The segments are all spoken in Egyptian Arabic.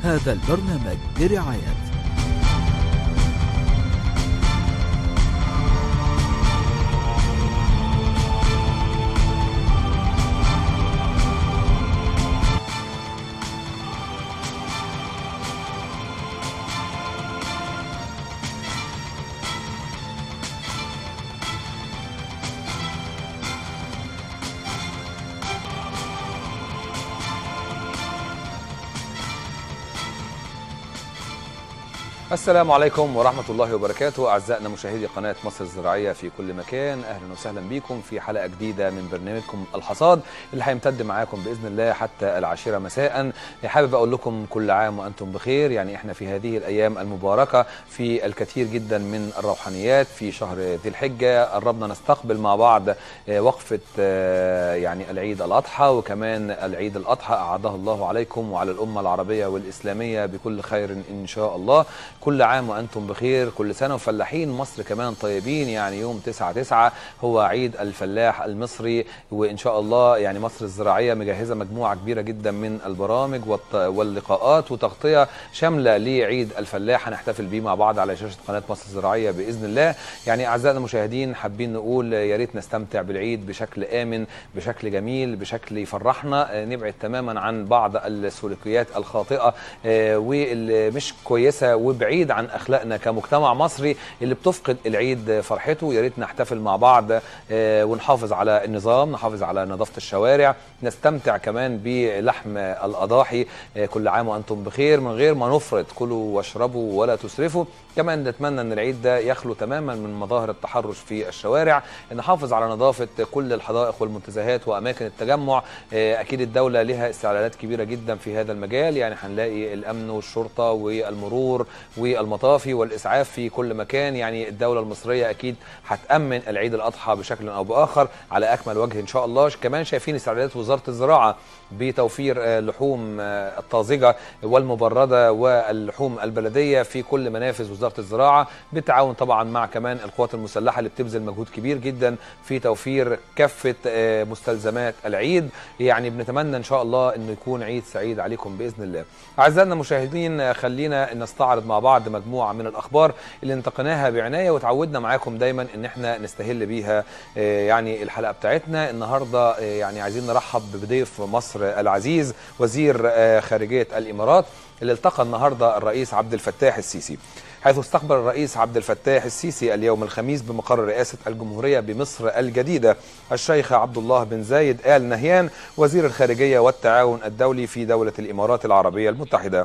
هذا البرنامج برعاية السلام عليكم ورحمة الله وبركاته أعزائنا مشاهدي قناة مصر الزراعية في كل مكان أهلا وسهلا بكم في حلقة جديدة من برنامجكم الحصاد اللي هيمتد معاكم بإذن الله حتى العاشرة مساء حابب أقول لكم كل عام وأنتم بخير يعني إحنا في هذه الأيام المباركة في الكثير جدا من الروحانيات في شهر ذي الحجة قربنا نستقبل مع بعض وقفة يعني العيد الأضحى وكمان العيد الأضحى أعاده الله عليكم وعلى الأمة العربية والإسلامية بكل خير إن شاء الله كل عام وأنتم بخير كل سنة وفلاحين مصر كمان طيبين يعني يوم 9 9 هو عيد الفلاح المصري وإن شاء الله يعني مصر الزراعية مجهزة مجموعة كبيرة جدا من البرامج واللقاءات وتغطية شاملة لعيد الفلاح هنحتفل بيه مع بعض على شاشة قناة مصر الزراعية بإذن الله يعني أعزائنا المشاهدين حابين نقول يا ريت نستمتع بالعيد بشكل آمن بشكل جميل بشكل يفرحنا نبعد تماما عن بعض السلوكيات الخاطئة واللي مش كويسة وبعيد بعيد عن اخلاقنا كمجتمع مصري اللي بتفقد العيد فرحته يا ريت نحتفل مع بعض ونحافظ على النظام نحافظ على نظافه الشوارع نستمتع كمان بلحم الاضاحي كل عام وانتم بخير من غير ما نفرط كلوا واشربوا ولا تسرفوا كمان نتمنى ان العيد ده يخلو تماما من مظاهر التحرش في الشوارع نحافظ على نظافه كل الحدائق والمنتزهات واماكن التجمع اكيد الدوله لها استعلانات كبيره جدا في هذا المجال يعني هنلاقي الامن والشرطه والمرور والمطافي والاسعاف في كل مكان يعني الدوله المصريه اكيد هتامن العيد الاضحى بشكل او باخر على اكمل وجه ان شاء الله كمان شايفين استعدادات وزاره الزراعه بتوفير اللحوم الطازجه والمبرده واللحوم البلديه في كل منافذ وزاره الزراعه بالتعاون طبعا مع كمان القوات المسلحه اللي بتبذل مجهود كبير جدا في توفير كافه مستلزمات العيد يعني بنتمنى ان شاء الله انه يكون عيد سعيد عليكم باذن الله اعزائنا المشاهدين خلينا نستعرض مع بعض مجموعه من الاخبار اللي انتقيناها بعنايه وتعودنا معاكم دايما ان احنا نستهل بيها يعني الحلقه بتاعتنا النهارده يعني عايزين نرحب بضيف مصر العزيز وزير خارجيه الامارات اللي التقى النهارده الرئيس عبد الفتاح السيسي حيث استقبل الرئيس عبد الفتاح السيسي اليوم الخميس بمقر رئاسة الجمهورية بمصر الجديدة الشيخ عبد الله بن زايد آل نهيان وزير الخارجية والتعاون الدولي في دولة الإمارات العربية المتحدة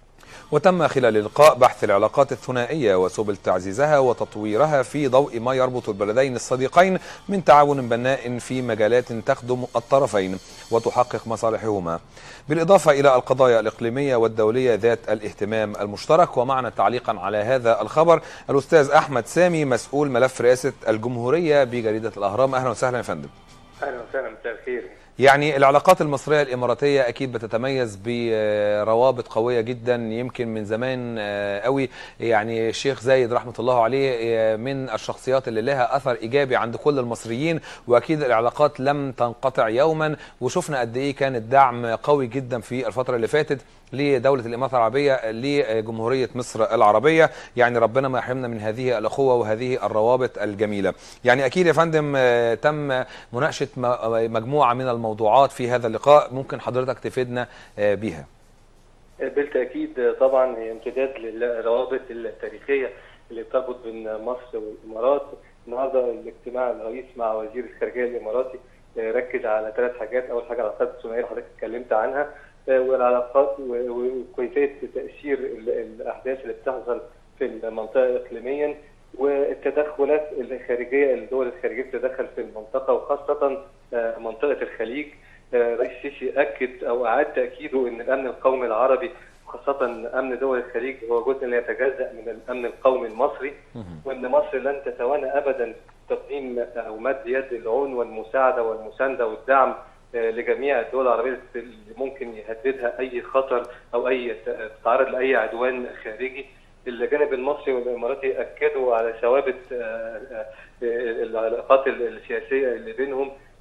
وتم خلال اللقاء بحث العلاقات الثنائية وسبل تعزيزها وتطويرها في ضوء ما يربط البلدين الصديقين من تعاون بناء في مجالات تخدم الطرفين وتحقق مصالحهما بالإضافة إلى القضايا الإقليمية والدولية ذات الاهتمام المشترك ومعنا تعليقا على هذا الخبر الأستاذ أحمد سامي مسؤول ملف رئاسة الجمهورية بجريدة الأهرام أهلا وسهلا يا فندم أهلا وسهلا مساء الخير يعني العلاقات المصرية الإماراتية أكيد بتتميز بروابط قوية جدا يمكن من زمان قوي يعني الشيخ زايد رحمة الله عليه من الشخصيات اللي لها أثر إيجابي عند كل المصريين وأكيد العلاقات لم تنقطع يوما وشفنا قد إيه كان الدعم قوي جدا في الفترة اللي فاتت لدولة الإمارات العربية لجمهورية مصر العربية يعني ربنا ما يحرمنا من هذه الأخوة وهذه الروابط الجميلة يعني أكيد يا فندم تم مناقشة مجموعة من الموضوعات في هذا اللقاء ممكن حضرتك تفيدنا بيها بالتأكيد طبعا هي امتداد للروابط التاريخية اللي بتربط بين مصر والإمارات النهارده الاجتماع الرئيس مع وزير الخارجية الإماراتي ركز على ثلاث حاجات أول حاجة العلاقات الثنائية اللي حضرتك اتكلمت عنها والعلاقات وكيفيه تاثير الاحداث اللي بتحصل في المنطقه اقليميا والتدخلات الخارجيه الدول الخارجيه بتتدخل في المنطقه وخاصه منطقه الخليج رئيس السيسي اكد او اعاد تاكيده ان الامن القومي العربي وخاصة أمن دول الخليج هو جزء لا يتجزأ من الأمن القومي المصري وأن مصر لن تتوانى أبدا تقديم أو مد يد العون والمساعدة والمساندة والدعم لجميع الدول العربيه اللي ممكن يهددها اي خطر او اي تتعرض لاي عدوان خارجي الجانب المصري والاماراتي اكدوا على ثوابت العلاقات السياسيه اللي بينهم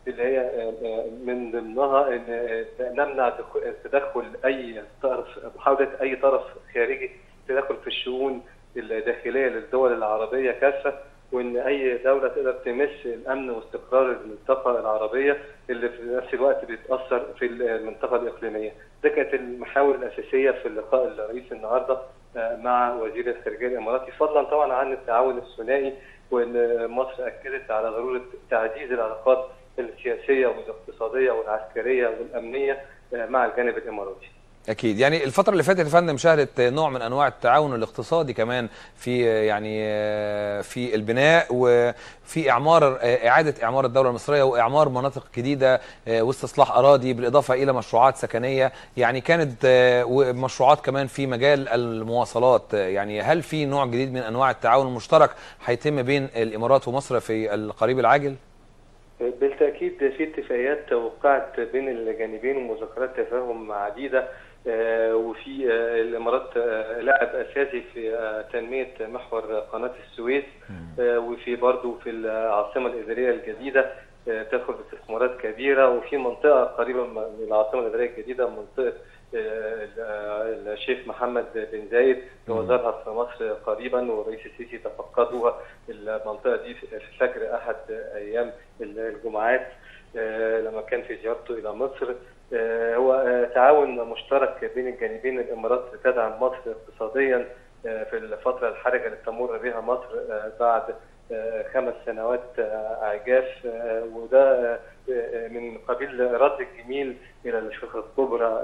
اللي هي من ضمنها ان نمنع تدخل اي طرف محاوله اي طرف خارجي تدخل في الشؤون الداخليه للدول العربيه كافه وان اي دوله تقدر تمس الامن واستقرار المنطقه العربيه اللي في نفس الوقت بتاثر في المنطقه الاقليميه. ده كانت المحاور الاساسيه في اللقاء الرئيس النهارده مع وزير الخارجيه الاماراتي فضلا طبعا عن التعاون الثنائي وان مصر اكدت على ضروره تعزيز العلاقات السياسيه والاقتصاديه والعسكريه والامنيه مع الجانب الاماراتي. اكيد يعني الفتره اللي فاتت يا فندم شهدت نوع من انواع التعاون الاقتصادي كمان في يعني في البناء وفي اعمار اعاده اعمار الدوله المصريه واعمار مناطق جديده واستصلاح اراضي بالاضافه الى مشروعات سكنيه يعني كانت ومشروعات كمان في مجال المواصلات يعني هل في نوع جديد من انواع التعاون المشترك هيتم بين الامارات ومصر في القريب العاجل؟ بالتاكيد في اتفاقيات توقعت بين الجانبين ومذكرات تفاهم عديده وفي الامارات لعب اساسي في تنميه محور قناه السويس وفي برضه في العاصمه الاداريه الجديده تدخل استثمارات كبيره وفي منطقه قريبه من العاصمه الاداريه الجديده منطقه الشيخ محمد بن زايد وزارها في مصر قريبا والرئيس السيسي تفقدها المنطقه دي في فجر احد ايام الجمعات لما كان في زيارته الى مصر هو تعاون مشترك بين الجانبين الامارات تدعم مصر اقتصاديا في الفتره الحرجه اللي تمر بها مصر بعد خمس سنوات اعجاز وده من قبيل رد الجميل الى الشيخ الكبرى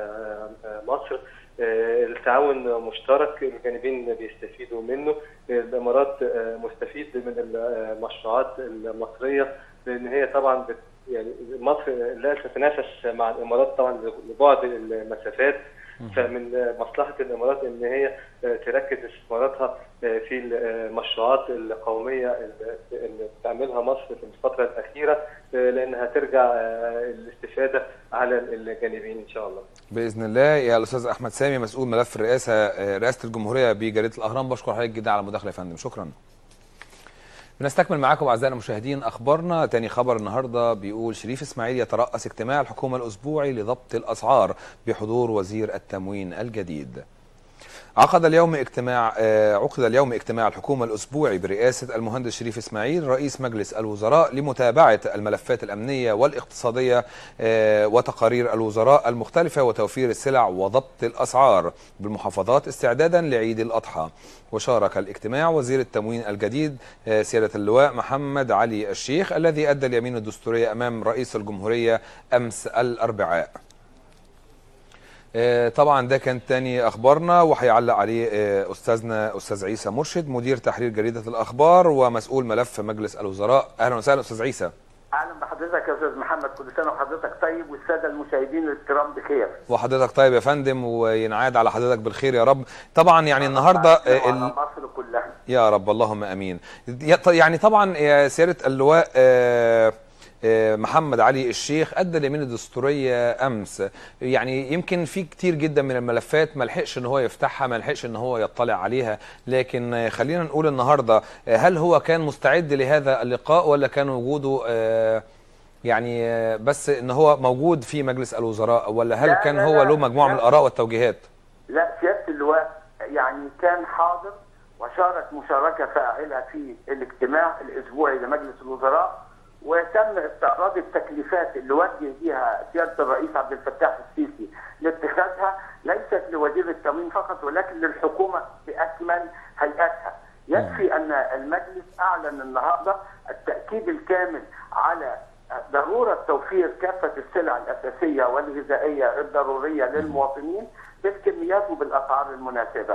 مصر التعاون مشترك الجانبين بيستفيدوا منه الامارات مستفيد من المشروعات المصريه لان هي طبعا يعني مصر لا تتنافس مع الامارات طبعا لبعد المسافات فمن مصلحه الامارات ان هي تركز استثماراتها في المشروعات القوميه اللي بتعملها مصر في الفتره الاخيره لانها ترجع الاستفاده على الجانبين ان شاء الله. باذن الله يا الاستاذ احمد سامي مسؤول ملف الرئاسه رئاسه الجمهوريه بجريده الاهرام بشكر حضرتك جدا على المداخله يا فندم شكرا. بنستكمل معاكم اعزائنا المشاهدين اخبارنا تاني خبر النهارده بيقول شريف اسماعيل يترأس اجتماع الحكومه الاسبوعي لضبط الاسعار بحضور وزير التموين الجديد. عقد اليوم اجتماع عقد اليوم اجتماع الحكومه الاسبوعي برئاسه المهندس شريف اسماعيل رئيس مجلس الوزراء لمتابعه الملفات الامنيه والاقتصاديه وتقارير الوزراء المختلفه وتوفير السلع وضبط الاسعار بالمحافظات استعدادا لعيد الاضحى. وشارك الاجتماع وزير التموين الجديد سياده اللواء محمد علي الشيخ الذي ادى اليمين الدستوريه امام رئيس الجمهوريه امس الاربعاء. طبعا ده كان تاني اخبارنا وهيعلق عليه استاذنا استاذ عيسى مرشد مدير تحرير جريده الاخبار ومسؤول ملف مجلس الوزراء اهلا وسهلا استاذ عيسى اهلا بحضرتك يا استاذ محمد كل سنه وحضرتك طيب والساده المشاهدين الكرام بخير وحضرتك طيب يا فندم وينعاد على حضرتك بالخير يا رب طبعا يعني النهارده ال... مصر كلها يا رب اللهم امين يعني طبعا يا سياده اللواء آه محمد علي الشيخ ادى اليمين الدستوريه امس يعني يمكن في كتير جدا من الملفات ما لحقش ان هو يفتحها ما لحقش ان هو يطلع عليها لكن خلينا نقول النهارده هل هو كان مستعد لهذا اللقاء ولا كان وجوده يعني بس ان هو موجود في مجلس الوزراء ولا هل لا كان لا هو لا له مجموعه من الاراء والتوجيهات لا سياده اللواء يعني كان حاضر وشارك مشاركه فاعله في الاجتماع الاسبوعي لمجلس الوزراء وتم استعراض التكليفات اللي وجه بها سياده الرئيس عبد الفتاح السيسي لاتخاذها ليست لوزير التموين فقط ولكن للحكومه باكمل هيئاتها. يكفي ان المجلس اعلن النهارده التاكيد الكامل على ضروره توفير كافه السلع الاساسيه والغذائيه الضروريه للمواطنين بالكميات وبالاسعار المناسبه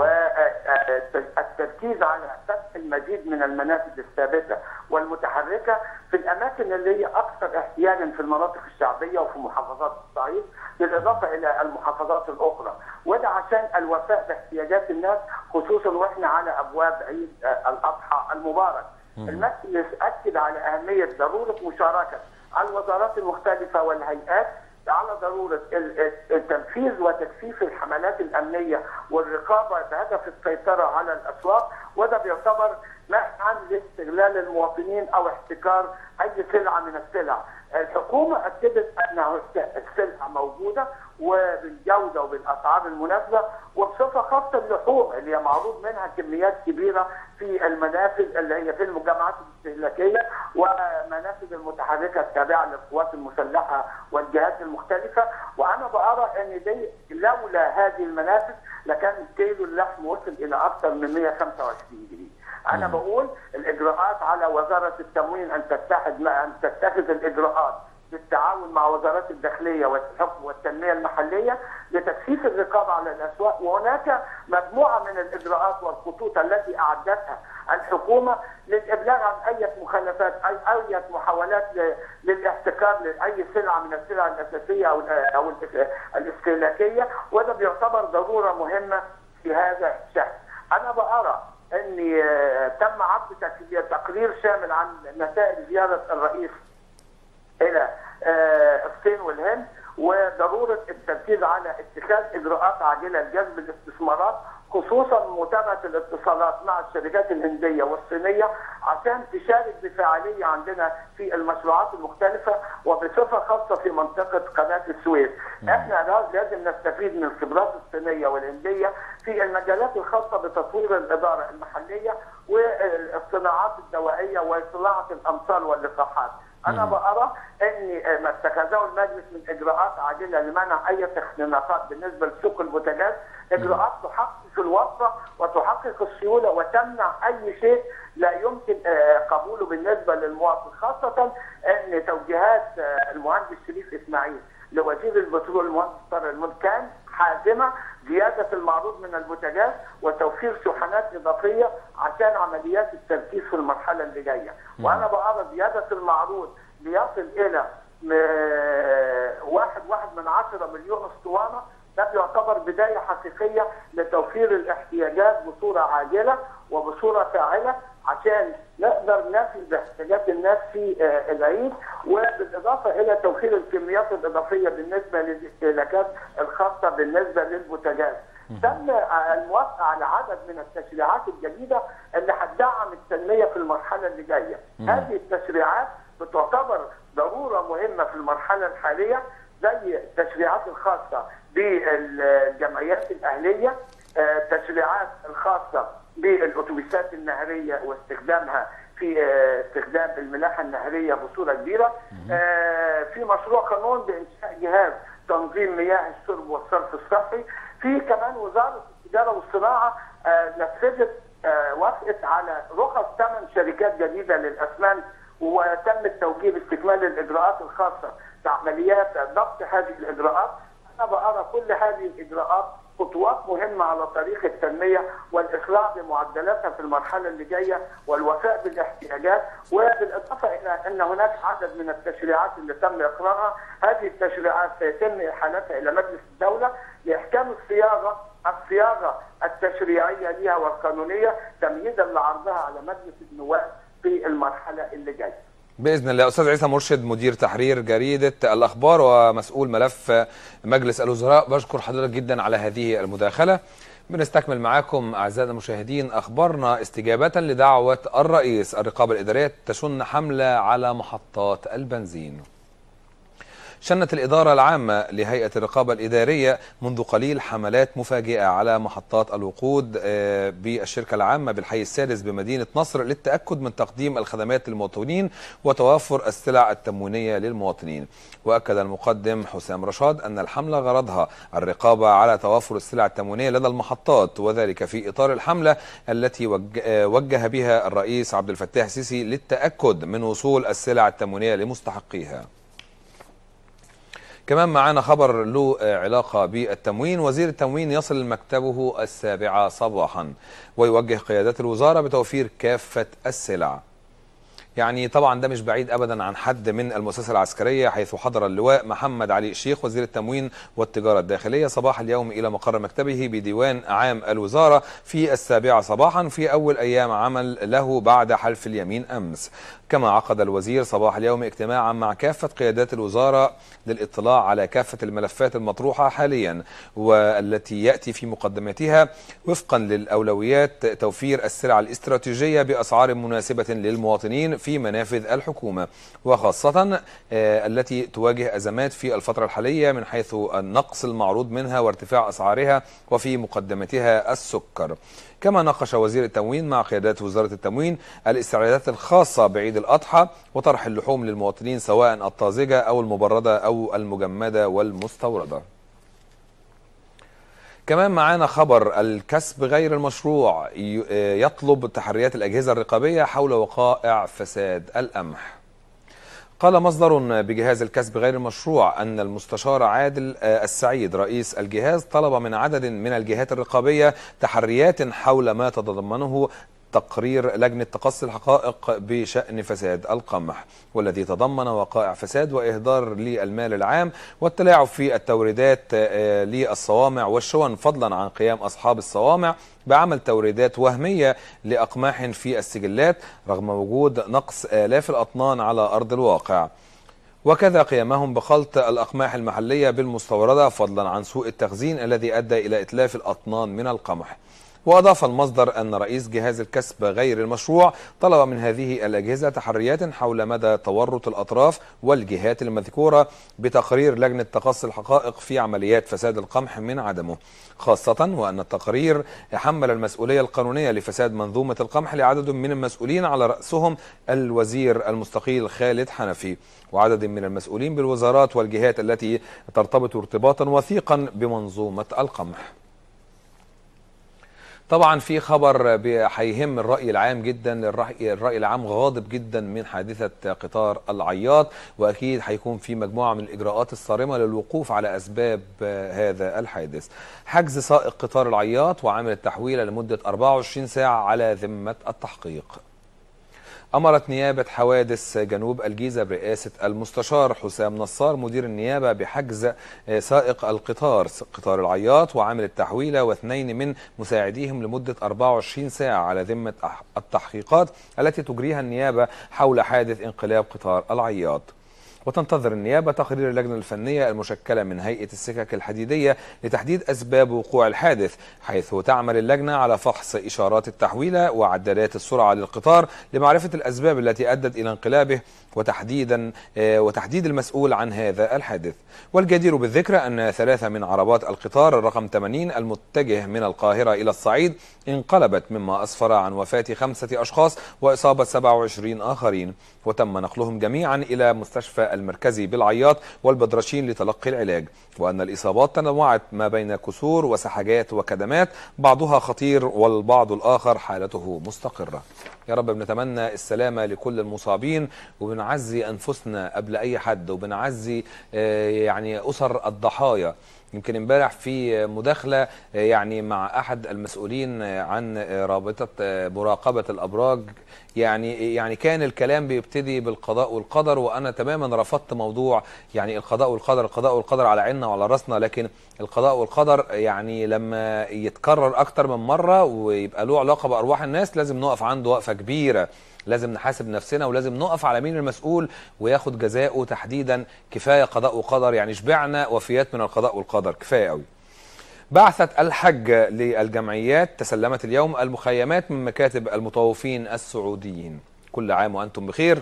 والتركيز على فتح المزيد من المنافذ الثابته والمتحركه في الاماكن اللي هي اكثر احتياجا في المناطق الشعبيه وفي محافظات الصعيد بالاضافه الى المحافظات الاخرى وده عشان الوفاء باحتياجات الناس خصوصا واحنا على ابواب عيد الاضحى المبارك. المجلس اكد على اهميه ضروره مشاركه الوزارات المختلفه والهيئات على ضروره التنفيذ وتكثيف الحملات الامنيه والرقابه بهدف السيطره على الاسواق وده بيعتبر منعا لاستغلال المواطنين او احتكار اي سلعه من السلع، الحكومه اكدت ان السلعه موجوده وبالجوده وبالاسعار المناسبه وبصفه خاصه اللحوم اللي هي معروض منها كميات كبيره في المنافذ اللي هي في المجمعات الاستهلاكيه ومنافذ المتحركه التابعه للقوات المسلحه والجهات المختلفه وانا بارى ان دي لولا هذه المنافذ لكان كيلو اللحم وصل الى اكثر من 125 جنيه. انا بقول الاجراءات على وزاره التموين ان تتحد مع ان تتخذ الاجراءات بالتعاون مع وزارات الداخليه والحكم والتنميه المحليه لتكثيف الرقابه على الاسواق وهناك مجموعه من الاجراءات والخطوط التي اعدتها الحكومه للابلاغ عن اي مخالفات اي اي محاولات ل- للاحتكار لاي سلعه من السلع الاساسيه او ال- او ال- الاستهلاكيه وده بيعتبر ضروره مهمه في هذا الشان. انا بارى ان آه، تم عرض تك- تقرير شامل عن نتائج زياره الرئيس الى آه، الصين والهند وضروره التركيز على اتخاذ اجراءات عاجله لجذب الاستثمارات خصوصا متابعه الاتصالات مع الشركات الهنديه والصينيه عشان تشارك بفاعليه عندنا في المشروعات المختلفه وبصفه خاصه في منطقه قناه السويس. احنا لازم نستفيد من الخبرات الصينيه والهنديه في المجالات الخاصه بتطوير الاداره المحليه والصناعات الدوائيه وصناعه الامصار واللقاحات. انا بارى ان ما اتخذه المجلس من اجراءات عاجله لمنع اي تخنيقات بالنسبه لسوق البوتاجاز اجراءات تحقق الوفره وتحقق السيوله وتمنع اي شيء لا يمكن آه، قبوله بالنسبه للمواطن خاصه ان توجيهات آه، المهندس شريف اسماعيل لوزير البترول المهندس طارق المنذ كان حازمه زياده المعروض من البوتاجاز وتوفير شحنات اضافيه عشان عمليات التركيز في المرحله اللي جايه وانا بقرا زياده المعروض ليصل الى م- واحد واحد من عشرة مليون اسطوانه ده بيعتبر بدايه حقيقيه لتوفير الاحتياجات بصوره عاجله وبصوره فاعله عشان نقدر نفي احتياجات الناس في آه، العيد وبالاضافه الى توفير الكميات الاضافيه بالنسبه للاستهلاكات الخاصه بالنسبه للبوتاجاز. تم آه، الموافقه على عدد من التشريعات الجديده اللي هتدعم التنميه في المرحله اللي جايه. هذه التشريعات بتعتبر ضروره مهمه في المرحله الحاليه زي التشريعات الخاصه بالجمعيات الاهليه آه، التشريعات الخاصه بالاتوبيسات النهريه واستخدامها في آه، استخدام الملاحه النهريه بصوره كبيره آه، في مشروع قانون بانشاء جهاز تنظيم مياه الشرب والصرف الصحي في كمان وزاره التجاره والصناعه آه، نفذت آه، وافقت على رخص ثمان شركات جديده للاسمنت وتم التوجيه باستكمال الاجراءات الخاصه بعمليات ضبط هذه الاجراءات انا بارى كل هذه الاجراءات خطوات مهمه على طريق التنميه والاسراع بمعدلاتها في المرحله اللي جايه والوفاء بالاحتياجات وبالاضافه الى ان هناك عدد من التشريعات اللي تم اقرارها هذه التشريعات سيتم احالتها الى مجلس الدوله لاحكام الصياغه الصياغه التشريعيه لها والقانونيه تمهيدا لعرضها على مجلس النواب في المرحله اللي جايه. باذن الله استاذ عيسى مرشد مدير تحرير جريده الاخبار ومسؤول ملف مجلس الوزراء بشكر حضرتك جدا على هذه المداخله بنستكمل معاكم اعزائنا المشاهدين اخبارنا استجابه لدعوه الرئيس الرقابه الاداريه تشن حمله على محطات البنزين شنت الإدارة العامة لهيئة الرقابة الإدارية منذ قليل حملات مفاجئة على محطات الوقود آه، بالشركة العامة بالحي السادس بمدينة نصر للتأكد من تقديم الخدمات للمواطنين وتوافر السلع التموينية للمواطنين وأكد المقدم حسام رشاد أن الحملة غرضها الرقابة على توافر السلع التموينية لدى المحطات وذلك في إطار الحملة التي وج- آه، وجه بها الرئيس عبد الفتاح السيسي للتأكد من وصول السلع التموينية لمستحقيها كمان معانا خبر له آه، علاقة بالتموين وزير التموين يصل مكتبه السابعة صباحا ويوجه قيادات الوزارة بتوفير كافة السلع يعني طبعا ده مش بعيد ابدا عن حد من المؤسسه العسكريه حيث حضر اللواء محمد علي الشيخ وزير التموين والتجاره الداخليه صباح اليوم الى مقر مكتبه بديوان عام الوزاره في السابعه صباحا في اول ايام عمل له بعد حلف اليمين امس كما عقد الوزير صباح اليوم اجتماعا مع كافه قيادات الوزاره للاطلاع على كافه الملفات المطروحه حاليا والتي ياتي في مقدمتها وفقا للاولويات توفير السلع الاستراتيجيه باسعار مناسبه للمواطنين في منافذ الحكومة وخاصة آه، التي تواجه أزمات في الفترة الحالية من حيث النقص المعروض منها وارتفاع أسعارها وفي مقدمتها السكر كما ناقش وزير التموين مع قيادات وزارة التموين الاستعدادات الخاصة بعيد الأضحى وطرح اللحوم للمواطنين سواء الطازجة أو المبردة أو المجمدة والمستوردة كمان معانا خبر الكسب غير المشروع ي- آه، يطلب تحريات الأجهزة الرقابية حول وقائع فساد القمح قال مصدر بجهاز الكسب غير المشروع أن المستشار عادل آه، السعيد رئيس الجهاز طلب من عدد من الجهات الرقابية تحريات حول ما تتضمنه تقرير لجنة تقصي الحقائق بشأن فساد القمح والذي تضمن وقائع فساد وإهدار للمال العام والتلاعب في التوريدات آه، للصوامع والشون فضلا عن قيام أصحاب الصوامع بعمل توريدات وهمية لأقماح في السجلات رغم وجود نقص آلاف الأطنان على أرض الواقع وكذا قيامهم بخلط الأقماح المحلية بالمستوردة فضلا عن سوء التخزين الذي أدى إلى إتلاف الأطنان من القمح وأضاف المصدر أن رئيس جهاز الكسب غير المشروع طلب من هذه الأجهزة تحريات حول مدى تورط الأطراف والجهات المذكورة بتقرير لجنة تقصي الحقائق في عمليات فساد القمح من عدمه خاصة وأن التقرير حمل المسؤولية القانونية لفساد منظومة القمح لعدد من المسؤولين على رأسهم الوزير المستقيل خالد حنفي وعدد من المسؤولين بالوزارات والجهات التي ترتبط ارتباطا وثيقا بمنظومة القمح طبعا في خبر بي- هيهم الرأي العام جدا الرأي, الرأي العام غاضب جدا من حادثة قطار العياط وأكيد هيكون في مجموعة من الإجراءات الصارمة للوقوف على أسباب آه، هذا الحادث حجز سائق قطار العياط وعامل التحويلة لمدة 24 ساعة على ذمة التحقيق أمرت نيابة حوادث جنوب الجيزة برئاسة المستشار حسام نصار مدير النيابة بحجز آه، سائق القطار قطار العياط وعامل التحويلة واثنين من مساعديهم لمدة 24 ساعة على ذمة أح- التحقيقات التي تجريها النيابة حول حادث انقلاب قطار العياط وتنتظر النيابة تقرير اللجنة الفنية المشكلة من هيئة السكك الحديدية لتحديد أسباب وقوع الحادث حيث تعمل اللجنة على فحص إشارات التحويلة وعدادات السرعة للقطار لمعرفة الأسباب التي أدت إلى انقلابه وتحديدا آه، وتحديد المسؤول عن هذا الحادث والجدير بالذكر أن ثلاثة من عربات القطار الرقم 80 المتجه من القاهرة إلى الصعيد انقلبت مما أسفر عن وفاة خمسة أشخاص وإصابة 27 آخرين وتم نقلهم جميعا إلى مستشفى المركزي بالعياط والبدرشين لتلقي العلاج وأن الإصابات تنوعت ما بين كسور وسحجات وكدمات بعضها خطير والبعض الآخر حالته مستقرة يا رب بنتمنى السلامة لكل المصابين وبنعزي أنفسنا قبل أي حد وبنعزي آه، يعني أسر الضحايا يمكن امبارح في مداخلة آه، يعني مع أحد المسؤولين آه، عن آه، رابطة آه، مراقبة الأبراج يعني يعني كان الكلام بيبتدي بالقضاء والقدر وأنا تماما رفضت موضوع يعني القضاء والقدر القضاء والقدر على عيننا وعلى راسنا لكن القضاء والقدر يعني لما يتكرر أكتر من مرة ويبقى له علاقة بأرواح الناس لازم نقف عنده وقفة كبيرة لازم نحاسب نفسنا ولازم نقف على مين المسؤول وياخد جزاؤه تحديدا كفايه قضاء وقدر يعني شبعنا وفيات من القضاء والقدر كفايه قوي بعثة الحج للجمعيات تسلمت اليوم المخيمات من مكاتب المطوفين السعوديين كل عام وأنتم بخير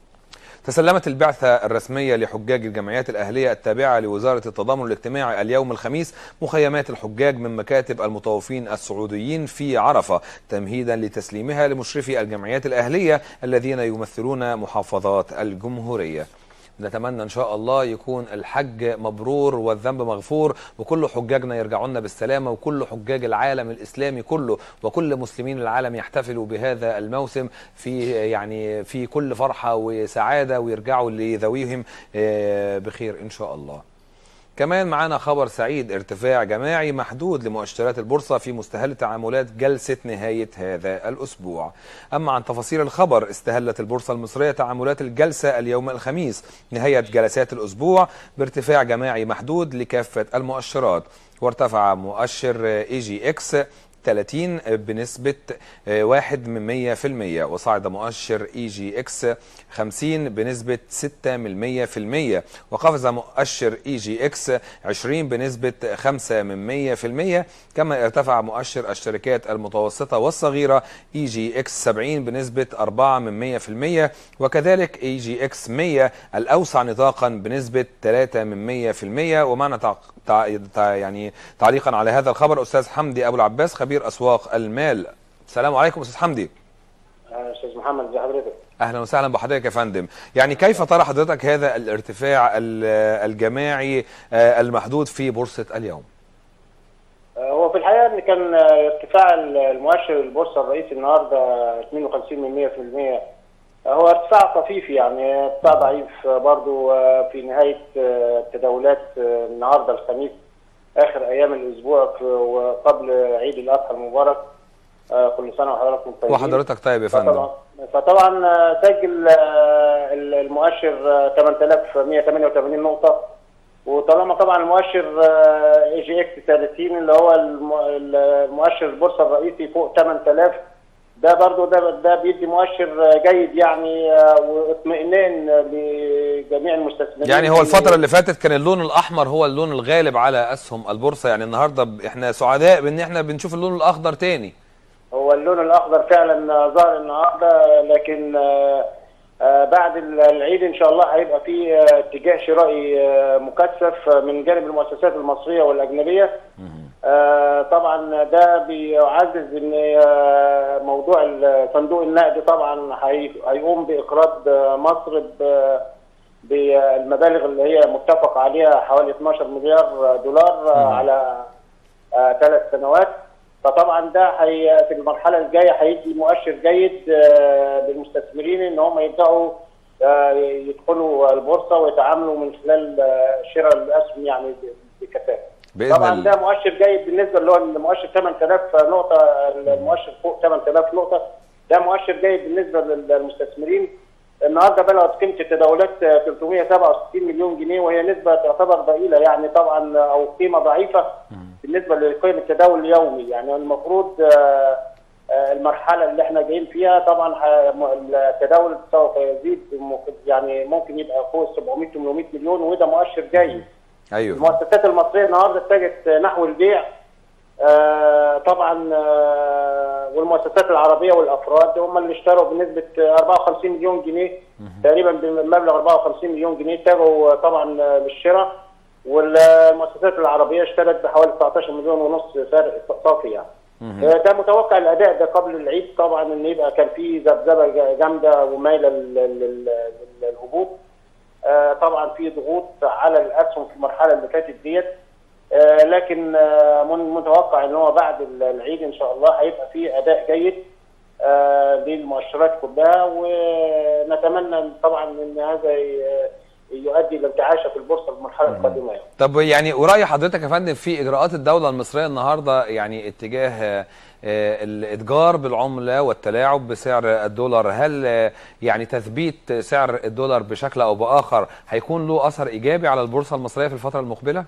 تسلمت البعثة الرسمية لحجاج الجمعيات الأهلية التابعة لوزارة التضامن الاجتماعي اليوم الخميس مخيمات الحجاج من مكاتب المطوفين السعوديين في عرفة تمهيدا لتسليمها لمشرفي الجمعيات الأهلية الذين يمثلون محافظات الجمهورية نتمنى ان شاء الله يكون الحج مبرور والذنب مغفور وكل حجاجنا يرجعوا لنا بالسلامه وكل حجاج العالم الاسلامي كله وكل مسلمين العالم يحتفلوا بهذا الموسم في يعني في كل فرحه وسعاده ويرجعوا لذويهم آه، بخير ان شاء الله. كمان معانا خبر سعيد ارتفاع جماعي محدود لمؤشرات البورصة في مستهل تعاملات جلسة نهاية هذا الأسبوع أما عن تفاصيل الخبر استهلت البورصة المصرية تعاملات الجلسة اليوم الخميس نهاية جلسات الأسبوع بارتفاع جماعي محدود لكافة المؤشرات وارتفع مؤشر اي جي اكس 30 بنسبة آه، واحد من مية في المية وصعد مؤشر اي جي اكس 50 بنسبة 6 من مية في المية وقفز مؤشر اي جي اكس 20 بنسبة 5 من مية في المية كما ارتفع مؤشر الشركات المتوسطة والصغيرة اي جي اكس 70 بنسبة 4 من مية في المية وكذلك اي جي اكس 100 الأوسع نطاقا بنسبة 3 من مية في المية ومعنا تع... تع... تع... يعني تعليقا على هذا الخبر أستاذ حمدي أبو العباس خبير أسواق المال السلام عليكم أستاذ حمدي استاذ محمد ازي حضرتك اهلا وسهلا بحضرتك يا فندم يعني كيف ترى حضرتك هذا الارتفاع ال- الجماعي آه، المحدود في بورصة اليوم آه، هو في الحقيقه ان كان آه، ارتفاع المؤشر البورصه الرئيسي النهارده 52 من 100% آه، هو ارتفاع طفيفي يعني ارتفاع ضعيف آه، برضو آه، في نهايه آه، التداولات آه، النهارده الخميس اخر ايام الاسبوع في- وقبل عيد الاضحى المبارك آه، كل سنه وحضراتكم طيبين وحضرتك طيب يا فندم فطبعا فطبعا آه، سجل آه، المؤشر آه، 8188 نقطة وطالما طبعا المؤشر اي جي اكس 30 اللي هو الم- المؤشر البورصة الرئيسي فوق 8000 ده برضو ده ده بيدي مؤشر آه، جيد يعني آه، واطمئنان آه، لجميع المستثمرين يعني هو الفترة اللي فاتت كان اللون الأحمر هو اللون الغالب على أسهم البورصة يعني النهاردة ب- احنا سعداء بأن احنا بنشوف اللون الأخضر تاني هو اللون الاخضر فعلا آه، ظهر النهارده لكن آه، آه، بعد ال- العيد ان شاء الله هيبقى في آه، اتجاه شرائي آه، مكثف آه، من جانب المؤسسات المصريه والاجنبيه آه، طبعا ده بيعزز ان آه، موضوع ال- صندوق النقد طبعا هي- هيقوم باقراض آه، مصر ب- بالمبالغ اللي هي متفق عليها حوالي 12 مليار دولار آه، على ثلاث سنوات فطبعا ده هي في المرحله الجايه هيدي مؤشر جيد آه، للمستثمرين ان هم يبداوا آه، يدخلوا البورصه ويتعاملوا من خلال آه، شراء الاسهم يعني ب- بكثافه. بإذن طبعا الله. ده مؤشر جيد بالنسبه اللي هو المؤشر 8000 نقطه المؤشر فوق 8000 نقطه ده مؤشر جيد بالنسبه للمستثمرين النهارده بلغت قيمه التداولات آه، 367 مليون جنيه وهي نسبه تعتبر ضئيله يعني طبعا آه، او قيمه ضعيفه بالنسبه لقيم التداول اليومي يعني المفروض آه، آه، المرحله اللي احنا جايين فيها طبعا ح- م- التداول سوف يزيد ممكن- يعني ممكن يبقى فوق 700 800 مليون وده مؤشر جيد أيوه المؤسسات المصريه النهارده اتجهت نحو البيع آه، طبعا آه، والمؤسسات العربيه والافراد هم اللي اشتروا بنسبه 54 مليون جنيه تقريبا بمبلغ 54 مليون جنيه اتجهوا طبعا آه، للشراء والمؤسسات العربيه اشترت بحوالي 19 مليون ونص فرق صافي يعني آه، ده متوقع الاداء ده قبل العيد طبعا ان يبقى كان في ذبذبه جا- جامده ومايله لل- لل- لل- للهبوط آه، طبعا في ضغوط على الاسهم في المرحله اللي فاتت ديت آه، لكن آه، من- متوقع ان هو بعد ال- العيد ان شاء الله هيبقى في اداء جيد آه، للمؤشرات كلها ونتمنى طبعا ان هذا ي- يؤدي الى انتعاشه في البورصه في المرحله القادمه يعني. طب يعني ورأي حضرتك يا فندم في إجراءات الدولة المصرية النهاردة يعني اتجاه آه، آه، الإتجار بالعملة والتلاعب بسعر الدولار هل آه، يعني تثبيت سعر الدولار بشكل أو بآخر هيكون له أثر إيجابي على البورصة المصرية في الفترة المقبلة؟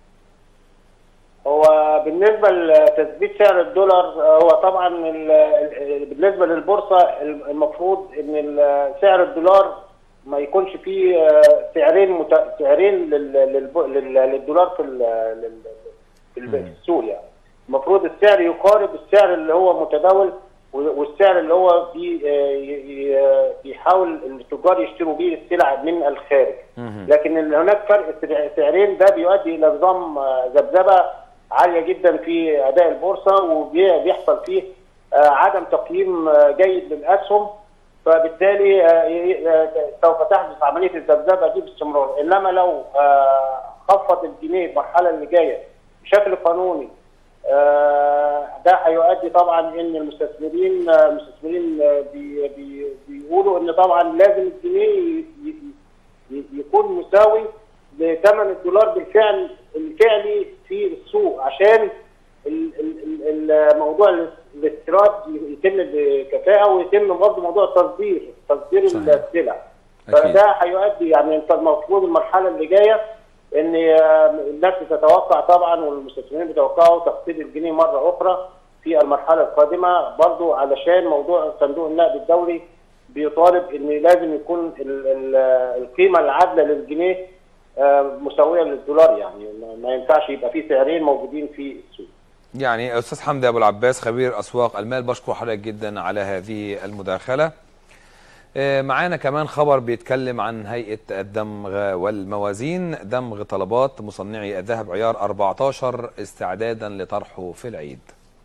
هو بالنسبه لتثبيت سعر الدولار آه، هو طبعا ال- ال- بالنسبه للبورصه المفروض ان ال- سعر الدولار ما يكونش فيه آه، سعرين مت... سعرين لل... للب... لل... للدولار في ال... لل... في ال- في السوق يعني المفروض السعر يقارب السعر اللي هو متداول و- والسعر اللي هو بي... آه، ي- ي- بيحاول التجار يشتروا بيه السلع من الخارج لكن اللي هناك فرق سع- سعرين ده بيؤدي الى نظام آه، ذبذبه عاليه جدا في اداء البورصه وبيحصل فيه آه، عدم تقييم آه، جيد للاسهم فبالتالي آه، ي- آه، سوف تحدث عمليه الذبذبه دي باستمرار انما لو آه، خفض الجنيه المرحله اللي جايه بشكل قانوني آه، ده هيؤدي طبعا ان المستثمرين آه، المستثمرين آه، بي بي بيقولوا ان طبعا لازم الجنيه ي- ي- ي- يكون مساوي لثمن الدولار بالفعل الفعلي في السوق عشان ال- ال- ال- الموضوع ال- الاستيراد يتم بكفاءه ويتم برضه موضوع التصدير تصدير صحيح. السلع أكيد. فده هيؤدي يعني انت المفروض المرحله اللي جايه ان آه، الناس بتتوقع طبعا والمستثمرين بيتوقعوا تخفيض الجنيه مره اخرى في المرحله القادمه برضو علشان موضوع صندوق النقد الدولي بيطالب ان لازم يكون ال- ال- القيمه العادله للجنيه آه، مساويه للدولار يعني ما- ما ينفعش يبقى في سعرين موجودين في السوق يعني استاذ حمدي ابو العباس خبير اسواق المال بشكر حضرتك جدا على هذه المداخله آه، معانا كمان خبر بيتكلم عن هيئه الدمغ والموازين دمغ طلبات مصنعي الذهب عيار 14 استعدادا لطرحه في العيد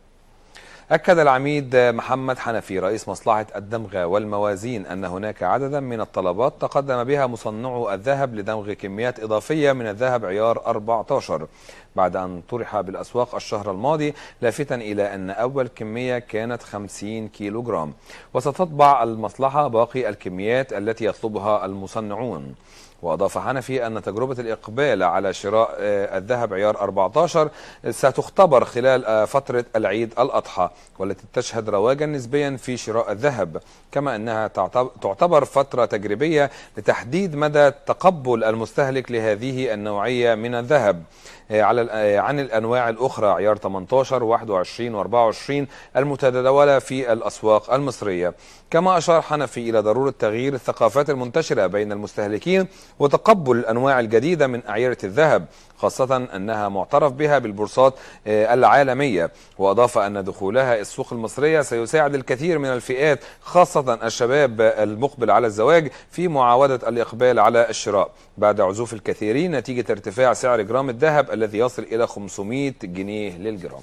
أكد العميد محمد حنفي رئيس مصلحة الدمغ والموازين أن هناك عددا من الطلبات تقدم بها مصنعو الذهب لدمغ كميات إضافية من الذهب عيار 14 بعد أن طرح بالأسواق الشهر الماضي لافتا إلى أن أول كمية كانت 50 كيلو جرام وستطبع المصلحة باقي الكميات التي يطلبها المصنعون وأضاف حنفي أن تجربة الإقبال على شراء آه، الذهب عيار 14 ستختبر خلال آه، فترة العيد الأضحى والتي تشهد رواجا نسبيا في شراء الذهب كما أنها تعتب- تعتبر فترة تجريبية لتحديد مدى تقبل المستهلك لهذه النوعية من الذهب آه، على ال- آه، عن الأنواع الأخرى عيار 18 21 و24 المتداولة في الأسواق المصرية كما أشار حنفي إلى ضرورة تغيير الثقافات المنتشرة بين المستهلكين وتقبل الأنواع الجديدة من أعيرة الذهب خاصة أنها معترف بها بالبورصات آه، العالمية وأضاف أن دخولها السوق المصرية سيساعد الكثير من الفئات خاصة الشباب المقبل على الزواج في معاودة الإقبال على الشراء بعد عزوف الكثيرين نتيجة ارتفاع سعر جرام الذهب الذي يصل إلى 500 جنيه للجرام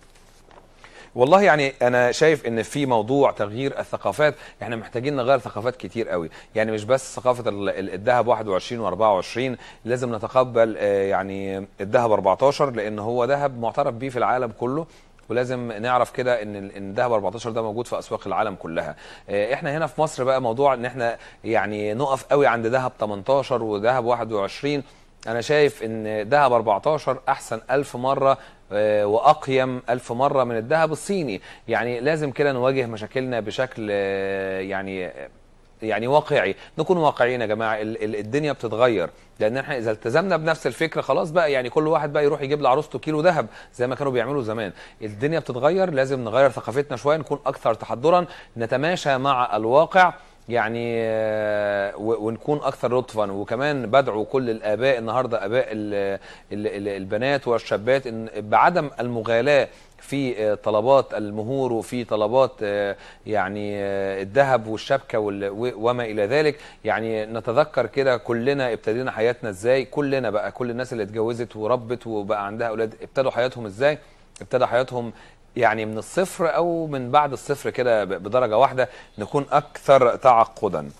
والله يعني انا شايف ان في موضوع تغيير الثقافات احنا محتاجين نغير ثقافات كتير قوي يعني مش بس ثقافه ال- ال- الذهب 21 و24 لازم نتقبل آه، يعني الذهب 14 لان هو ذهب معترف بيه في العالم كله ولازم نعرف كده ان ال- ان الذهب 14 ده موجود في اسواق العالم كلها آه، احنا هنا في مصر بقى موضوع ان احنا يعني نقف قوي عند ذهب 18 وذهب 21 انا شايف ان ذهب 14 احسن ألف مره آه، واقيم ألف مره من الذهب الصيني يعني لازم كده نواجه مشاكلنا بشكل آه، يعني يعني واقعي نكون واقعيين يا جماعه ال- ال- الدنيا بتتغير لان احنا اذا التزمنا بنفس الفكره خلاص بقى يعني كل واحد بقى يروح يجيب لعروسته كيلو ذهب زي ما كانوا بيعملوا زمان الدنيا بتتغير لازم نغير ثقافتنا شويه نكون اكثر تحضرا نتماشى مع الواقع يعني آه، و- ونكون اكثر لطفا وكمان بدعو كل الاباء النهارده اباء ال- ال- ال- البنات والشابات ان بعدم المغالاه في آه، طلبات المهور وفي طلبات آه، يعني آه، الذهب والشبكه وال- و- وما الى ذلك يعني نتذكر كده كلنا ابتدينا حياتنا ازاي كلنا بقى كل الناس اللي اتجوزت وربت وبقى عندها اولاد ابتدوا حياتهم ازاي ابتدى حياتهم يعني من الصفر او من بعد الصفر كده ب- بدرجه واحده نكون اكثر تعقدا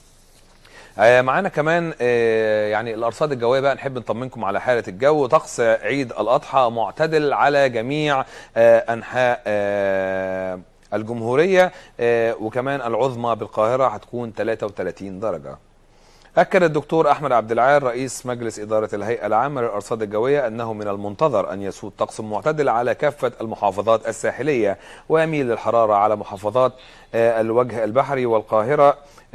آه، معانا كمان آه، يعني الارصاد الجويه بقى نحب نطمنكم على حاله الجو طقس عيد الاضحى معتدل على جميع آه، انحاء آه، الجمهوريه آه، وكمان العظمى بالقاهره هتكون 33 درجه أكد الدكتور أحمد عبد العال رئيس مجلس إدارة الهيئة العامة للأرصاد الجوية أنه من المنتظر أن يسود طقس معتدل على كافة المحافظات الساحلية ويميل للحرارة على محافظات آه، الوجه البحري والقاهرة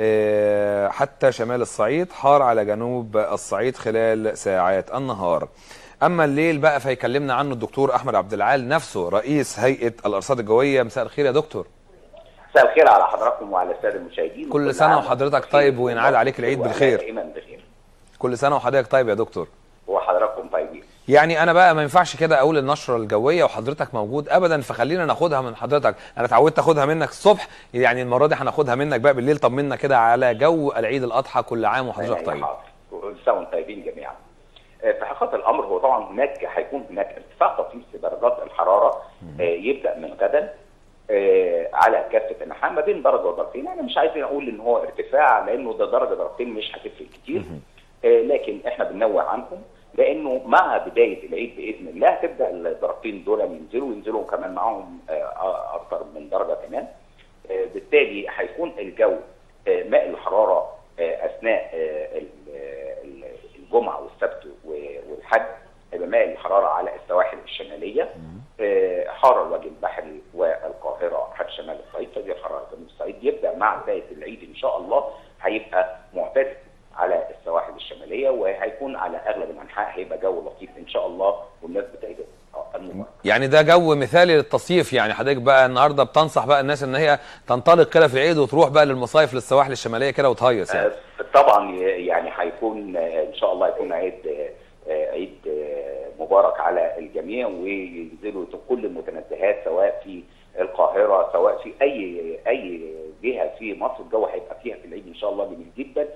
آه، حتى شمال الصعيد حار على جنوب الصعيد خلال ساعات النهار أما الليل بقى فيكلمنا عنه الدكتور أحمد عبد العال نفسه رئيس هيئة الأرصاد الجوية مساء الخير يا دكتور مساء الخير على حضراتكم وعلى الساده المشاهدين كل وكل سنة عام وحضرتك وأنتم طيب بخير. وينعاد عليك العيد وأنا بالخير. دائما بخير كل سنة وحضرتك طيب يا دكتور وحضراتكم طيبين يعني انا بقى ما ينفعش كده اقول النشره الجويه وحضرتك موجود ابدا فخلينا ناخدها من حضرتك انا اتعودت اخدها منك الصبح يعني المره دي هناخدها منك بقى بالليل طمنا كده على جو العيد الاضحى كل عام وحضرتك أهلا طيب حاضر. كل سنه وانتم طيبين جميعا آه، في حقيقه الامر هو طبعا هناك هيكون هناك ارتفاع طفيف في درجات الحراره آه، يبدا من غدا آه، على كافه الانحاء ما بين درجه ودرجتين انا مش عايز اقول ان هو ارتفاع لانه ده درجه درجتين مش هتفرق كتير آه، لكن احنا بننوه عنهم لانه مع بدايه العيد باذن الله هتبدا الدرجتين دول ينزلوا ينزلوا كمان معاهم آه، اكثر من درجه كمان آه، بالتالي هيكون الجو آه، ماء الحراره آه، اثناء آه، ال- ال- الجمعه والسبت و- والحد هيبقى ماء الحراره على السواحل الشماليه آه، حار الوجه البحري والقاهره حد شمال الصعيد فدي حراره جنوب الصعيد يبدا مع بدايه العيد ان شاء الله هيبقى معتدل على السواحل الشماليه وهيكون على اغلب الانحاء هيبقى جو لطيف ان شاء الله بمناسبه عيد المبارك يعني ده جو مثالي للتصيف يعني حضرتك بقى النهارده بتنصح بقى الناس ان هي تنطلق كده في العيد وتروح بقى للمصايف للسواحل الشماليه كده وتهيص يعني آه، طبعا يعني هيكون آه، ان شاء الله يكون عيد آه، آه، عيد آه، مبارك على الجميع وينزلوا كل المتنزهات سواء في القاهره سواء في اي اي جهه في مصر الجو هيبقى فيها في العيد ان شاء الله جميل جدا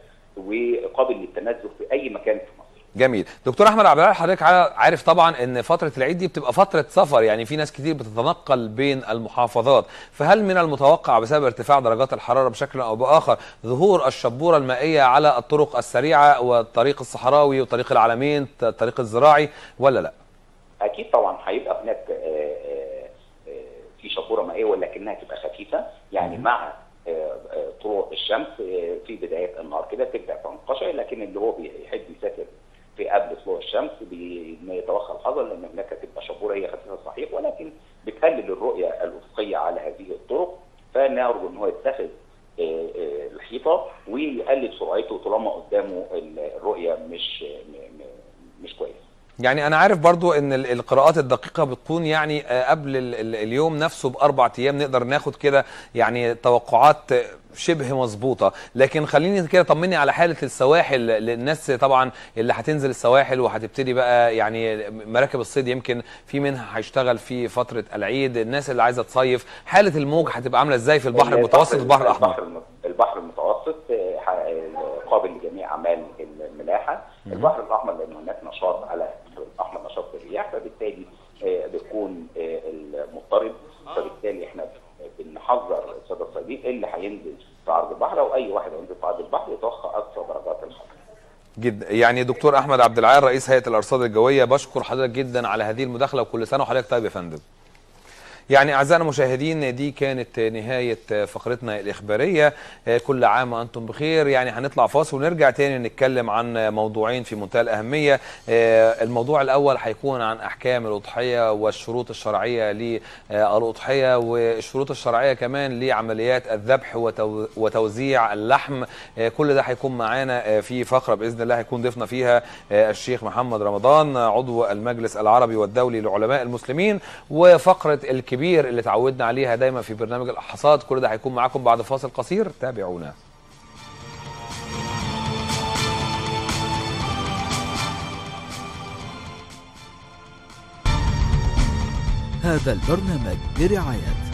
وقابل للتنزه في اي مكان في مصر. جميل دكتور احمد عبد العال حضرتك ع- عارف طبعا ان فتره العيد دي بتبقى فتره سفر يعني في ناس كتير بتتنقل بين المحافظات فهل من المتوقع بسبب ارتفاع درجات الحراره بشكل او باخر ظهور الشبوره المائيه على الطرق السريعه والطريق الصحراوي وطريق العلمين ط- الطريق الزراعي ولا لا اكيد طبعا هيبقى هناك آه، آه، آه، في شبوره مائيه ولكنها تبقى خفيفه يعني مع آه، آه، طلوع الشمس آه، في بدايه النهار كده تبدا تنقشع لكن اللي هو بيحب يسافر في قبل طلوع الشمس بيتوخى الحذر لان هناك هتبقى شبوره هي خفيفه صحيح ولكن بتقلل الرؤيه الافقيه على هذه الطرق فنرجو ان هو يتخذ آه، آه، الحيطه ويقلل سرعته طالما قدامه الرؤيه مش م- م- مش كويسه يعني انا عارف برضو ان ال- القراءات الدقيقه بتكون يعني آه، قبل ال- ال- اليوم نفسه باربع ايام نقدر ناخد كده يعني توقعات آه، شبه مظبوطه لكن خليني كده طمني على حاله السواحل للناس طبعا اللي هتنزل السواحل وهتبتدي بقى يعني مراكب الصيد يمكن في منها هيشتغل في فتره العيد الناس اللي عايزه تصيف حاله الموج هتبقى عامله ازاي في البحر المتوسط والبحر الاحمر البحر الم- البحر المتوسط آه، ح- آه، قابل لجميع اعمال الملاحه البحر الاحمر لان هناك نشاط على البحر الاحمر نشاط الرياح فبالتالي آه، بيكون آه، المضطرب فبالتالي احنا بنحذر الساده الصيادين اللي هينزل في عرض البحر او اي واحد هينزل في عرض البحر يتوخى اقصى درجات الحراره جدا يعني دكتور احمد عبد العال رئيس هيئه الارصاد الجويه بشكر حضرتك جدا على هذه المداخله وكل سنه وحضرتك طيب يا فندم يعني اعزائنا المشاهدين دي كانت نهايه فقرتنا الاخباريه كل عام وانتم بخير يعني هنطلع فاصل ونرجع تاني نتكلم عن موضوعين في منتهى الاهميه الموضوع الاول هيكون عن احكام الاضحيه والشروط الشرعيه للاضحيه والشروط الشرعيه كمان لعمليات الذبح وتو- وتوزيع اللحم كل ده هيكون معانا في فقره باذن الله هيكون ضيفنا فيها الشيخ محمد رمضان عضو المجلس العربي والدولي لعلماء المسلمين وفقره الكبير اللي تعودنا عليها دايما في برنامج الحصاد كل ده هيكون معاكم بعد فاصل قصير تابعونا هذا البرنامج برعاية